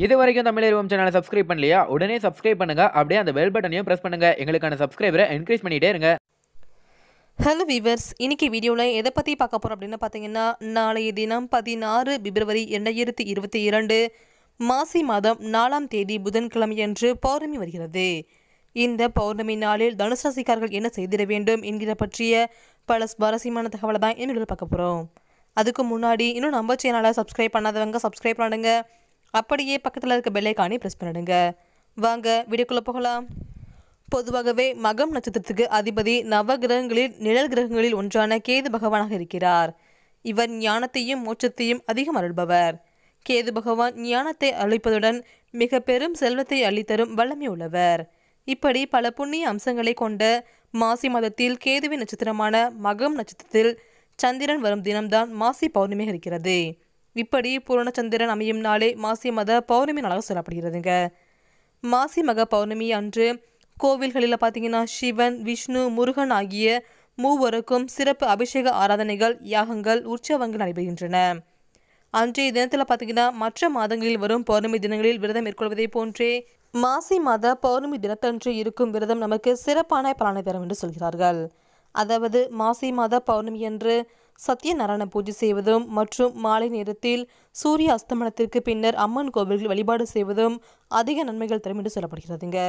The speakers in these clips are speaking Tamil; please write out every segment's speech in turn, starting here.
இது வரைக்கும் தமிழ் சேனலை சப்ஸ்கிரைப் பண்ணலையா உடனே சப்ஸ்கிரைப் பண்ணுங்க அப்படியே அந்த பெல் பட்டனையும் பிரஸ் பண்ணுங்க எங்களுக்கான சப்ஸ்கிரைபரை என்கரேஜ் பண்ணிட்டே இருங்க ஹலோ வீவர்ஸ் இன்னைக்கு வீடியோவில் எதை பற்றி பார்க்க போகிறோம் அப்படின்னு பார்த்தீங்கன்னா நாளைய தினம் பதினாறு பிப்ரவரி இரண்டாயிரத்தி இருபத்தி இரண்டு மாசி மாதம் நாலாம் தேதி புதன்கிழமையன்று பௌர்ணமி வருகிறது இந்த பௌர்ணமி நாளில் தனுசு ராசிக்காரர்கள் என்ன செய்திட வேண்டும் என்கிற பற்றிய பல சுவாரஸ்யமான தகவலை தான் இந்த வீடியோவில் பார்க்க போகிறோம் அதுக்கு முன்னாடி இன்னும் நம்ம சேனலை சப்ஸ்கிரைப் பண்ணாதவங்க சப்ஸ்கிரைப் பண்ணுங்க அப்படியே பக்கத்தில் இருக்க பெல்லைக்கானே ப்ரெஸ் பண்ணிடுங்க வாங்க வீடியோக்குள்ளே போகலாம் பொதுவாகவே மகம் நட்சத்திரத்துக்கு அதிபதி நவ கிரகங்களில் நிழல் கிரகங்களில் ஒன்றான கேது பகவானாக இருக்கிறார் இவர் ஞானத்தையும் மோட்சத்தையும் அதிகம் அருள்பவர் கேது பகவான் ஞானத்தை அளிப்பதுடன் மிக பெரும் செல்வத்தை அள்ளித்தரும் வல்லமை உள்ளவர் இப்படி பல புண்ணிய அம்சங்களை கொண்ட மாசி மாதத்தில் கேதுவின் நட்சத்திரமான மகம் நட்சத்திரத்தில் சந்திரன் வரும் தினம்தான் மாசி பௌர்ணமி இருக்கிறது இப்படி பூரணச்சந்திரன் அமையும் நாளே மாசி மத பௌர்ணமி நாளாக சொல்லப்படுகிறதுங்க மாசி மக பௌர்ணமி அன்று கோவில்களில் பார்த்தீங்கன்னா சிவன் விஷ்ணு முருகன் ஆகிய மூவருக்கும் சிறப்பு அபிஷேக ஆராதனைகள் யாகங்கள் உற்சவங்கள் நடைபெறுகின்றன அன்றைய தினத்தில் பார்த்தீங்கன்னா மற்ற மாதங்களில் வரும் பௌர்ணமி தினங்களில் விரதம் மேற்கொள்வதை போன்றே மாசி மாத பௌர்ணமி தினத்தன்று இருக்கும் விரதம் நமக்கு சிறப்பான பலனை தரும் என்று சொல்கிறார்கள் அதாவது மாசி மாத பௌர்ணமி அன்று சத்யநாராயண பூஜை செய்வதும் மற்றும் மாலை நேரத்தில் சூரிய அஸ்தமனத்திற்கு பின்னர் அம்மன் கோவில்கள் வழிபாடு செய்வதும் அதிக நன்மைகள் தரும் என்று சொல்லப்படுகிறதுங்க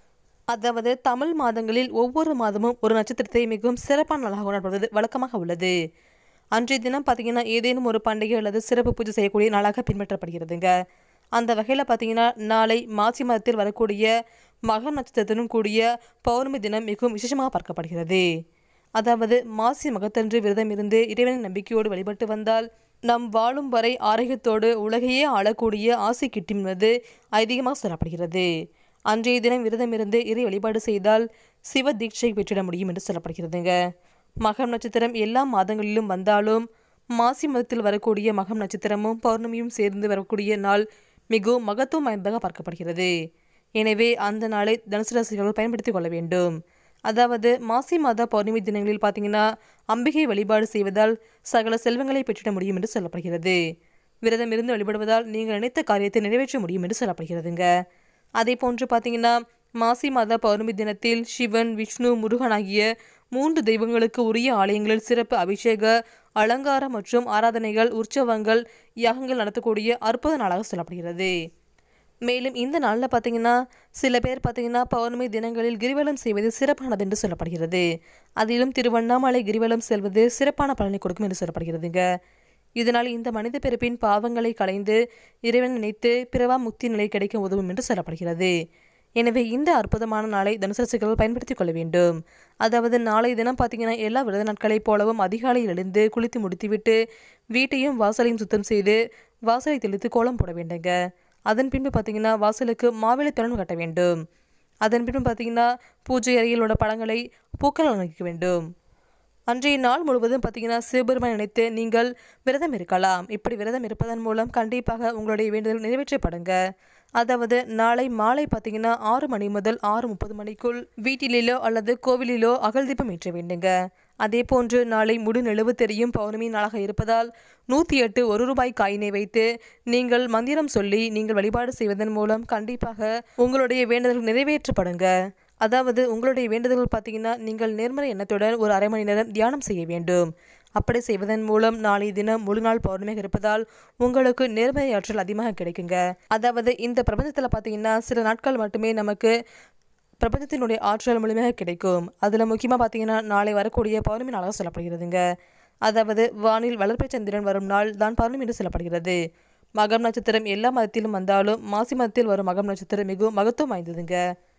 அதாவது தமிழ் மாதங்களில் ஒவ்வொரு மாதமும் ஒரு நட்சத்திரத்தை மிகவும் சிறப்பான நாளாக கொண்டாடுவது வழக்கமாக உள்ளது அன்றைய தினம் பார்த்தீங்கன்னா ஏதேனும் ஒரு பண்டிகை அல்லது சிறப்பு பூஜை செய்யக்கூடிய நாளாக பின்பற்றப்படுகிறதுங்க அந்த வகையில் பார்த்தீங்கன்னா நாளை மாசி மாதத்தில் வரக்கூடிய மக நட்சத்திரத்துடன் கூடிய பௌர்ணமி தினம் மிகவும் விசேஷமாக பார்க்கப்படுகிறது அதாவது மாசி மகத்தன்று விரதம் இருந்து இறைவனின் நம்பிக்கையோடு வழிபட்டு வந்தால் நம் வாழும் வரை ஆரோக்கியத்தோடு உலகையே ஆளக்கூடிய ஆசை கிட்டும் என்பது ஐதீகமாக சொல்லப்படுகிறது அன்றைய தினம் விரதம் இருந்து இறை வழிபாடு செய்தால் சிவ தீட்சை பெற்றிட முடியும் என்று சொல்லப்படுகிறதுங்க மகம் நட்சத்திரம் எல்லா மாதங்களிலும் வந்தாலும் மாசி மதத்தில் வரக்கூடிய மகம் நட்சத்திரமும் பௌர்ணமியும் சேர்ந்து வரக்கூடிய நாள் மிகவும் மகத்துவம் வாய்ந்ததாக பார்க்கப்படுகிறது எனவே அந்த நாளை தனுசு ராசிகள் பயன்படுத்திக் கொள்ள வேண்டும் அதாவது மாசி மாத பௌர்ணமி தினங்களில் பார்த்தீங்கன்னா அம்பிகை வழிபாடு செய்வதால் சகல செல்வங்களை பெற்றிட முடியும் என்று சொல்லப்படுகிறது விரதம் இருந்து வழிபடுவதால் நீங்கள் நினைத்த காரியத்தை நிறைவேற்ற முடியும் என்று சொல்லப்படுகிறதுங்க அதே போன்று பார்த்தீங்கன்னா மாசி மாத பௌர்ணமி தினத்தில் சிவன் விஷ்ணு முருகன் ஆகிய மூன்று தெய்வங்களுக்கு உரிய ஆலயங்களில் சிறப்பு அபிஷேக அலங்கார மற்றும் ஆராதனைகள் உற்சவங்கள் யாகங்கள் நடத்தக்கூடிய அற்புத நாளாக சொல்லப்படுகிறது மேலும் இந்த நாளில் பார்த்தீங்கன்னா சில பேர் பார்த்தீங்கன்னா பௌர்ணமி தினங்களில் கிரிவலம் செய்வது சிறப்பானது என்று சொல்லப்படுகிறது அதிலும் திருவண்ணாமலை கிரிவலம் செல்வது சிறப்பான பலனை கொடுக்கும் என்று சொல்லப்படுகிறதுங்க இதனால் இந்த மனித பிறப்பின் பாவங்களை களைந்து இறைவன் நினைத்து பிறவா முக்தி நிலை கிடைக்க உதவும் என்று சொல்லப்படுகிறது எனவே இந்த அற்புதமான நாளை தனுசு ராசிகள் பயன்படுத்திக் கொள்ள வேண்டும் அதாவது நாளை தினம் பார்த்தீங்கன்னா எல்லா விரத நாட்களைப் போலவும் அதிகாலையில் எழுந்து குளித்து முடித்துவிட்டு வீட்டையும் வாசலையும் சுத்தம் செய்து வாசலை தெளித்து கோலம் போட வேண்டுங்க அதன் பின்பு பார்த்தீங்கன்னா வாசலுக்கு மாவிளை தோரணம் கட்ட வேண்டும் அதன் பின்பு பார்த்தீங்கன்னா பூஜை அறையில் உள்ள படங்களை பூக்கள் அலங்கரிக்க வேண்டும் அன்றைய நாள் முழுவதும் பார்த்தீங்கன்னா சிவபெருமான் நினைத்து நீங்கள் விரதம் இருக்கலாம் இப்படி விரதம் இருப்பதன் மூலம் கண்டிப்பாக உங்களுடைய வேண்டுதல் நிறைவேற்றப்படுங்க அதாவது நாளை மாலை பார்த்தீங்கன்னா ஆறு மணி முதல் ஆறு முப்பது மணிக்குள் வீட்டிலோ அல்லது கோவிலிலோ அகல் தீபம் ஏற்ற வேண்டுங்க அதே போன்று நாளை முழு நிலவு தெரியும் பௌர்ணமி நாளாக இருப்பதால் நூற்றி எட்டு ஒரு ரூபாய் காயினை வைத்து நீங்கள் மந்திரம் சொல்லி நீங்கள் வழிபாடு செய்வதன் மூலம் கண்டிப்பாக உங்களுடைய வேண்டுதல் நிறைவேற்றப்படுங்க அதாவது உங்களுடைய வேண்டுதல்கள் பார்த்தீங்கன்னா நீங்கள் நேர்மறை எண்ணத்துடன் ஒரு அரை மணி நேரம் தியானம் செய்ய வேண்டும் அப்படி செய்வதன் மூலம் நாளை தினம் முழு நாள் பௌர்ணமியாக இருப்பதால் உங்களுக்கு நேர்மறை ஆற்றல் அதிகமாக கிடைக்குங்க அதாவது இந்த பிரபஞ்சத்தில் பார்த்தீங்கன்னா சில நாட்கள் மட்டுமே நமக்கு பிரபஞ்சத்தினுடைய ஆற்றல் முழுமையாக கிடைக்கும் அதில் முக்கியமாக பார்த்தீங்கன்னா நாளை வரக்கூடிய பௌர்ணமி நாளாக சொல்லப்படுகிறதுங்க அதாவது வானில் வளர்ப்பை சந்திரன் வரும் நாள் தான் பௌர்ணமி என்று சொல்லப்படுகிறது மகம் நட்சத்திரம் எல்லா மதத்திலும் வந்தாலும் மாசி மதத்தில் வரும் மகம் நட்சத்திரம் மிகவும் மகத்துவம் வாய்ந்ததுங்க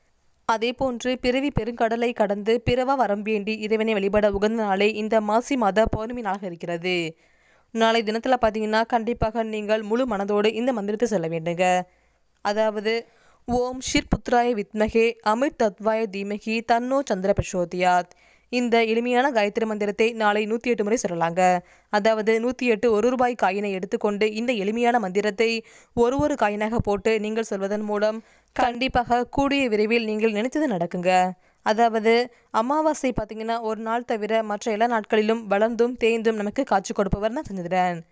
அதே போன்று பிறவி பெருங்கடலை கடந்து பிறவா வரம் வேண்டி இறைவனை வழிபட உகந்த நாளே இந்த மாசி மாத பௌர்ணமி நாளாக இருக்கிறது நாளை தினத்தில் பார்த்தீங்கன்னா கண்டிப்பாக நீங்கள் முழு மனதோடு இந்த மந்திரத்தை சொல்ல வேண்டுங்க அதாவது ஓம் ஷிர் புத்ராய வித்மகே அமிர்த் தத்வாய தீமகி தன்னோ சந்திர பிரசோதியாத் இந்த எளிமையான காயத்ரி மந்திரத்தை நாளை நூற்றி எட்டு முறை சொல்லலாங்க அதாவது நூற்றி எட்டு ஒரு ரூபாய் காயினை எடுத்துக்கொண்டு இந்த எளிமையான மந்திரத்தை ஒரு ஒரு காயினாக போட்டு நீங்கள் சொல்வதன் மூலம் கண்டிப்பாக கூடிய விரைவில் நீங்கள் நினைத்தது நடக்குங்க அதாவது அமாவாசை பார்த்தீங்கன்னா ஒரு நாள் தவிர மற்ற எல்லா நாட்களிலும் வளர்ந்தும் தேய்ந்தும் நமக்கு காட்சி கொடுப்பவர் தான் சந்திரன்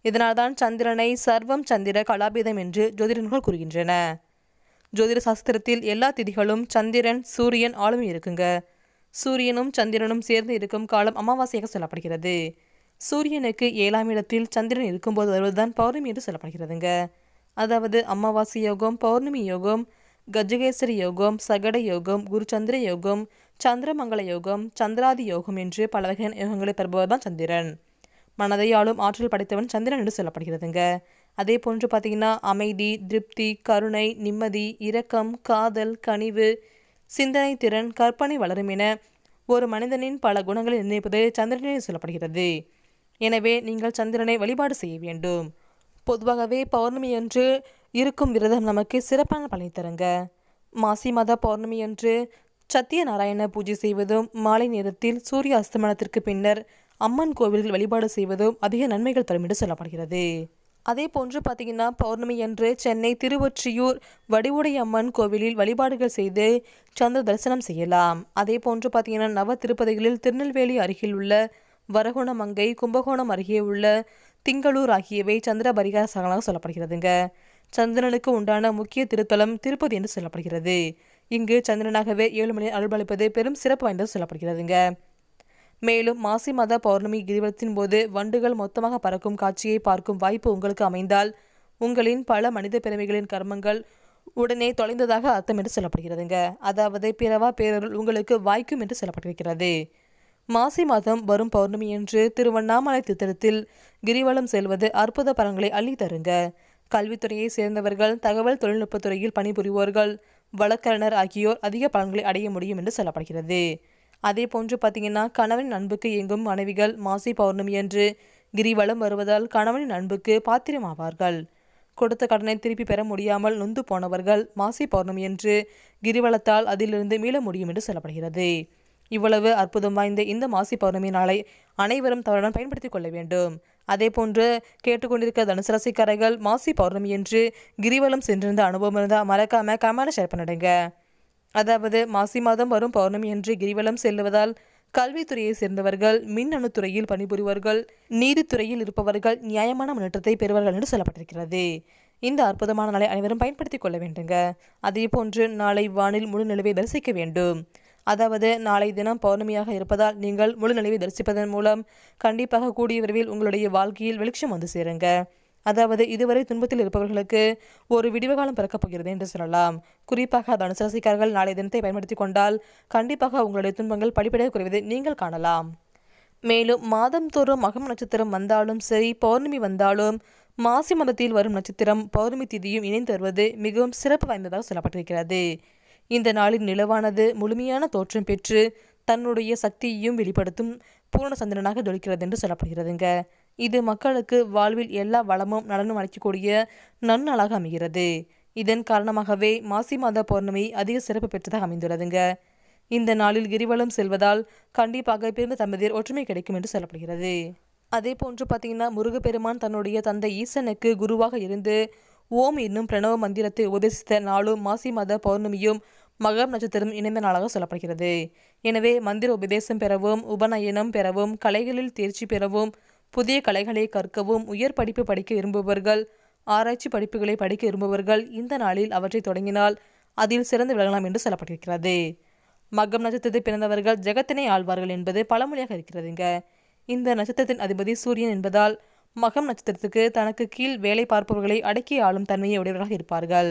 இதனால்தான் சந்திரனை சர்வம் சந்திர கலாபீதம் என்று ஜோதிடர்கள் கூறுகின்றன ஜோதிட சாஸ்திரத்தில் எல்லா திதிகளும் சந்திரன் சூரியன் ஆளுமை இருக்குங்க சூரியனும் சந்திரனும் சேர்ந்து இருக்கும் காலம் அமாவாசையாக சொல்லப்படுகிறது சூரியனுக்கு ஏழாம் இடத்தில் சந்திரன் இருக்கும்போது வருவதுதான் பௌர்ணமி என்று சொல்லப்படுகிறதுங்க அதாவது அமாவாசை யோகம் பௌர்ணமி யோகம் கஜகேசரி யோகம் சகட யோகம் குருச்சந்திர யோகம் சந்திரமங்கல யோகம் சந்திராதி யோகம் என்று பல வகையான யோகங்களை பெறுபவர் தான் சந்திரன் மனதை ஆளும் ஆற்றல் படைத்தவன் சந்திரன் என்று சொல்லப்படுகிறதுங்க அதே போன்று பார்த்தீங்கன்னா அமைதி திருப்தி கருணை நிம்மதி இரக்கம் காதல் கனிவு சிந்தனை திறன் கற்பனை வளரும் என ஒரு மனிதனின் பல குணங்களை நிர்ணயிப்பது சந்திரனே சொல்லப்படுகிறது எனவே நீங்கள் சந்திரனை வழிபாடு செய்ய வேண்டும் பொதுவாகவே பௌர்ணமி அன்று இருக்கும் விரதம் நமக்கு சிறப்பான பலனை தருங்க மாசி மாத பௌர்ணமி அன்று சத்தியநாராயண பூஜை செய்வதும் மாலை நேரத்தில் சூரிய அஸ்தமனத்திற்கு பின்னர் அம்மன் கோவிலில் வழிபாடு செய்வதும் அதிக நன்மைகள் தரும் என்று சொல்லப்படுகிறது அதே போன்று பார்த்தீங்கன்னா பௌர்ணமி அன்று சென்னை திருவொற்றியூர் வடிவுடை அம்மன் கோவிலில் வழிபாடுகள் செய்து சந்திர தரிசனம் செய்யலாம் அதே போன்று பார்த்தீங்கன்னா நவ திருப்பதிகளில் திருநெல்வேலி அருகில் உள்ள வரகுணமங்கை கும்பகோணம் அருகே உள்ள திங்களூர் ஆகியவை சந்திர பரிகார ஸ்தலங்களாக சொல்லப்படுகிறதுங்க சந்திரனுக்கு உண்டான முக்கிய திருத்தலம் திருப்பதி என்று சொல்லப்படுகிறது இங்கு சந்திரனாகவே ஏழு மணி அருள்பளிப்பது பெரும் சிறப்பு வாய்ந்தது சொல்லப்படுகிறதுங்க மேலும் மாசி மாத பௌர்ணமி கிரிவலத்தின் போது வண்டுகள் மொத்தமாக பறக்கும் காட்சியை பார்க்கும் வாய்ப்பு உங்களுக்கு அமைந்தால் உங்களின் பல மனித பிறவிகளின் கர்மங்கள் உடனே தொலைந்ததாக அர்த்தம் என்று சொல்லப்படுகிறதுங்க அதாவது பிறவா பேரருள் உங்களுக்கு வாய்க்கும் என்று சொல்லப்பட்டிருக்கிறது மாசி மாதம் வரும் பௌர்ணமி என்று திருவண்ணாமலை திட்டத்தில் கிரிவலம் செல்வது அற்புத பலன்களை அள்ளி தருங்க கல்வித்துறையை சேர்ந்தவர்கள் தகவல் தொழில்நுட்பத்துறையில் பணிபுரிவோர்கள் வழக்கறிஞர் ஆகியோர் அதிக பலன்களை அடைய முடியும் என்று சொல்லப்படுகிறது அதே போன்று பார்த்தீங்கன்னா கணவனின் அன்புக்கு இயங்கும் மனைவிகள் மாசி பௌர்ணமி என்று கிரிவலம் வருவதால் கணவனின் அன்புக்கு பாத்திரமாவார்கள் கொடுத்த கடனை திருப்பி பெற முடியாமல் நொந்து போனவர்கள் மாசி பௌர்ணமி என்று கிரிவலத்தால் அதிலிருந்து மீள முடியும் என்று சொல்லப்படுகிறது இவ்வளவு அற்புதம் வாய்ந்த இந்த மாசி பௌர்ணமி நாளை அனைவரும் தவறுடன் பயன்படுத்திக் கொள்ள வேண்டும் அதே போன்று கேட்டுக்கொண்டிருக்க தனுசு ராசிக்காரர்கள் மாசி பௌர்ணமி என்று கிரிவலம் சென்றிருந்த அனுபவம் இருந்தால் மறக்காம கமெண்ட் ஷேர் பண்ணிடுங்க அதாவது மாசி மாதம் வரும் பௌர்ணமி என்று கிரிவலம் செல்லுவதால் கல்வித்துறையை சேர்ந்தவர்கள் மின்னணு துறையில் பணிபுரிவர்கள் நீதித்துறையில் இருப்பவர்கள் நியாயமான முன்னேற்றத்தை பெறுவார்கள் என்று சொல்லப்பட்டிருக்கிறது இந்த அற்புதமான நாளை அனைவரும் பயன்படுத்திக் கொள்ள வேண்டுங்க அதே போன்று நாளை வானில் முழு நிலவை தரிசிக்க வேண்டும் அதாவது நாளை தினம் பௌர்ணமியாக இருப்பதால் நீங்கள் முழு நிலவை தரிசிப்பதன் மூலம் கண்டிப்பாக கூடிய விரைவில் உங்களுடைய வாழ்க்கையில் வெளிச்சம் வந்து சேருங்க அதாவது இதுவரை துன்பத்தில் இருப்பவர்களுக்கு ஒரு விடிவுகாலம் பிறக்கப் போகிறது என்று சொல்லலாம் குறிப்பாக தனுசு ராசிக்காரர்கள் நாளை தினத்தை பயன்படுத்தி கொண்டால் கண்டிப்பாக உங்களுடைய துன்பங்கள் படிப்படியாக குறைவதை நீங்கள் காணலாம் மேலும் மாதந்தோறும் மகம் நட்சத்திரம் வந்தாலும் சரி பௌர்ணமி வந்தாலும் மாசி மதத்தில் வரும் நட்சத்திரம் பௌர்ணமி திதியும் இணைந்து வருவது மிகவும் சிறப்பு வாய்ந்ததாக சொல்லப்பட்டிருக்கிறது இந்த நாளின் நிலவானது முழுமையான தோற்றம் பெற்று தன்னுடைய சக்தியையும் வெளிப்படுத்தும் பூர்ண சந்திரனாக ஜொலிக்கிறது என்று சொல்லப்படுகிறதுங்க இது மக்களுக்கு வாழ்வில் எல்லா வளமும் நலனும் அளிக்கக்கூடிய நன்னாளாக அமைகிறது இதன் காரணமாகவே மாசி மாத பௌர்ணமி அதிக சிறப்பு பெற்றதாக அமைந்துள்ளதுங்க இந்த நாளில் கிரிவலம் செல்வதால் கண்டிப்பாக பிறந்த தம்பதியர் ஒற்றுமை கிடைக்கும் என்று சொல்லப்படுகிறது அதே போன்று பார்த்தீங்கன்னா முருகப்பெருமான் தன்னுடைய தந்தை ஈசனுக்கு குருவாக இருந்து ஓம் என்னும் பிரணவ மந்திரத்தை உபதேசித்த நாளும் மாசி மாத பௌர்ணமியும் மகம் நட்சத்திரம் இணைந்த நாளாக சொல்லப்படுகிறது எனவே மந்திர உபதேசம் பெறவும் உபநயனம் பெறவும் கலைகளில் தேர்ச்சி பெறவும் புதிய கலைகளை கற்கவும் உயர் படிப்பு படிக்க விரும்புபவர்கள் ஆராய்ச்சி படிப்புகளை படிக்க விரும்புபவர்கள் இந்த நாளில் அவற்றை தொடங்கினால் அதில் சிறந்து விளங்கலாம் என்று சொல்லப்பட்டிருக்கிறது மகம் நட்சத்திரத்தில் பிறந்தவர்கள் ஜெகத்தினை ஆழ்வார்கள் என்பது பழமொழியாக இருக்கிறதுங்க இந்த நட்சத்திரத்தின் அதிபதி சூரியன் என்பதால் மகம் நட்சத்திரத்துக்கு தனக்கு கீழ் வேலை பார்ப்பவர்களை அடக்கி ஆளும் தன்மையை உடையவர்களாக இருப்பார்கள்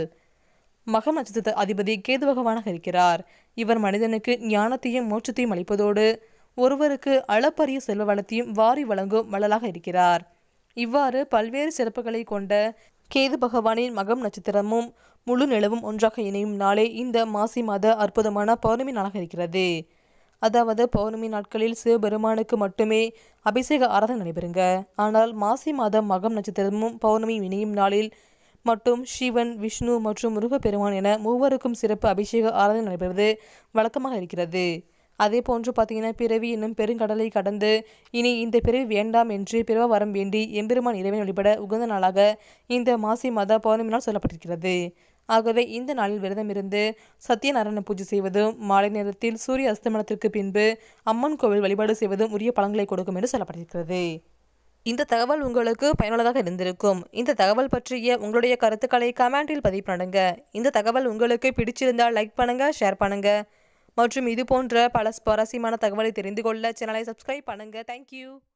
மகம் நட்சத்திர அதிபதி கேது பகவானாக இருக்கிறார் இவர் மனிதனுக்கு ஞானத்தையும் மோட்சத்தையும் அளிப்பதோடு ஒருவருக்கு அளப்பரிய செல்வ வளத்தையும் வாரி வழங்கும் வள்ளலாக இருக்கிறார் இவ்வாறு பல்வேறு சிறப்புகளை கொண்ட கேது பகவானின் மகம் நட்சத்திரமும் முழு நிலவும் ஒன்றாக இணையும் நாளே இந்த மாசி மாத அற்புதமான பௌர்ணமி நாளாக இருக்கிறது அதாவது பௌர்ணமி நாட்களில் சிவபெருமானுக்கு மட்டுமே அபிஷேக ஆராதனை நடைபெறுங்க ஆனால் மாசி மாதம் மகம் நட்சத்திரமும் பௌர்ணமி இணையும் நாளில் மட்டும் சிவன் விஷ்ணு மற்றும் முருகப்பெருமான் என மூவருக்கும் சிறப்பு அபிஷேக ஆராதனை நடைபெறுவது வழக்கமாக இருக்கிறது அதே போன்று பார்த்தீங்கன்னா பிறவி என்னும் பெருங்கடலை கடந்து இனி இந்த பிறவி வேண்டாம் என்று பிறவ வரம் வேண்டி எம்பெருமான் இறைவன் வழிபட உகந்த நாளாக இந்த மாசி மாத பௌர்ணமி நாள் சொல்லப்பட்டிருக்கிறது ஆகவே இந்த நாளில் விரதம் இருந்து சத்யநாராயண பூஜை செய்வதும் மாலை நேரத்தில் சூரிய அஸ்தமனத்திற்கு பின்பு அம்மன் கோவில் வழிபாடு செய்வதும் உரிய பலன்களை கொடுக்கும் என்று சொல்லப்பட்டிருக்கிறது இந்த தகவல் உங்களுக்கு பயனுள்ளதாக இருந்திருக்கும் இந்த தகவல் பற்றிய உங்களுடைய கருத்துக்களை கமெண்டில் பதிவு பண்ணுங்க இந்த தகவல் உங்களுக்கு பிடிச்சிருந்தால் லைக் பண்ணுங்க ஷேர் பண்ணுங்க மற்றும் இது போன்ற பல சுவாரஸ்யமான தகவலை தெரிந்து கொள்ள சேனலை சப்ஸ்கிரைப் பண்ணுங்க தேங்க்யூ